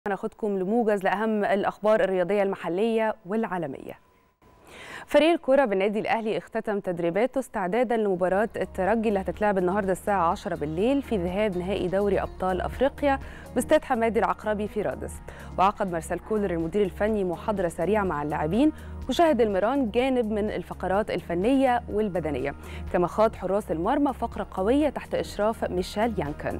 هناخدكم لموجز لأهم الأخبار الرياضية المحلية والعالمية فريق الكرة بالنادي الأهلي اختتم تدريباته استعدادا لمباراة الترجي اللي هتتلعب النهاردة الساعة 10 بالليل في ذهاب نهائي دوري أبطال أفريقيا باستاد حمادي العقربي في رادس وعقد مارسيل كولر المدير الفني محاضرة سريعة مع اللاعبين وشهد المران جانب من الفقرات الفنية والبدنية كما خاض حراس المرمى فقرة قوية تحت إشراف ميشيل يانكن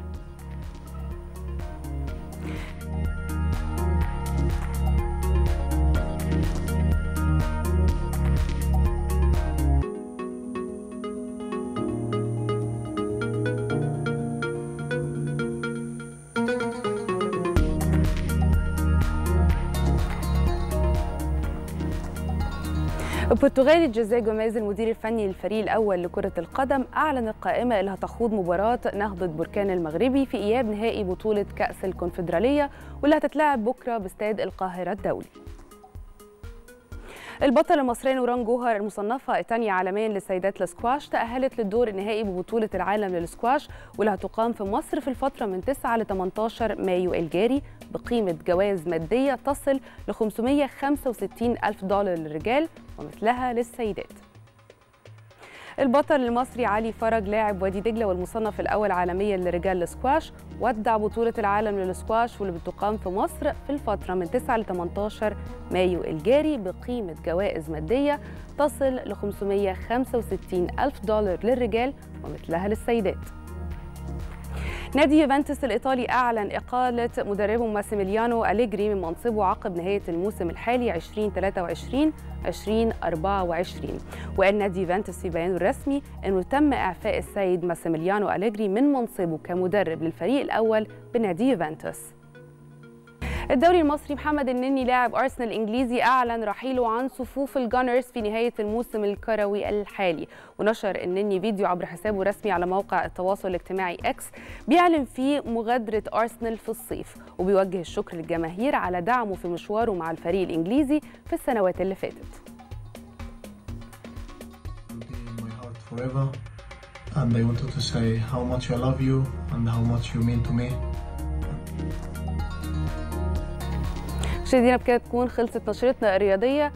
البرتغالي جوزيه جوميز المدير الفني للفريق الاول لكره القدم اعلن القائمه اللي هتخوض مباراه نهضه بركان المغربي في اياب نهائي بطوله كاس الكونفدراليه واللي هتتلعب بكره باستاد القاهره الدولي البطلة المصرية نوران جوهر المصنفة الثانية عالميا للسيدات السكواش تأهلت للدور النهائي ببطولة العالم للسكواش واللي هتقام في مصر في الفترة من 9 ل 18 مايو الجاري بقيمة جوائز مادية تصل ل 565 ألف دولار للرجال ومثلها للسيدات البطل المصري علي فرج لاعب وادي دجله والمصنف الاول عالميا لرجال السكواش ودع بطوله العالم للسكواش واللي بتقام في مصر في الفتره من 9 ل 18 مايو الجاري بقيمه جوائز ماديه تصل ل 565 الف دولار للرجال ومثلها للسيدات نادي يوفنتوس الإيطالي أعلن إقالة مدربه ماسيميليانو أليجري من منصبه عقب نهاية الموسم الحالي 2023 2024 وقال نادي يوفنتوس في بيانه الرسمي أنه تم إعفاء السيد ماسيميليانو أليجري من منصبه كمدرب للفريق الأول بنادي يوفنتوس الدوري المصري محمد النني لاعب ارسنال الانجليزي اعلن رحيله عن صفوف الجانرز في نهايه الموسم الكروي الحالي ونشر النني فيديو عبر حسابه الرسمي على موقع التواصل الاجتماعي اكس بيعلن فيه مغادره ارسنال في الصيف وبيوجه الشكر للجماهير على دعمه في مشواره مع الفريق الانجليزي في السنوات اللي فاتت And I wanted to say how much I love you and how much you mean to me. مشاهدينا بكده تكون خلصت نشرتنا الرياضيه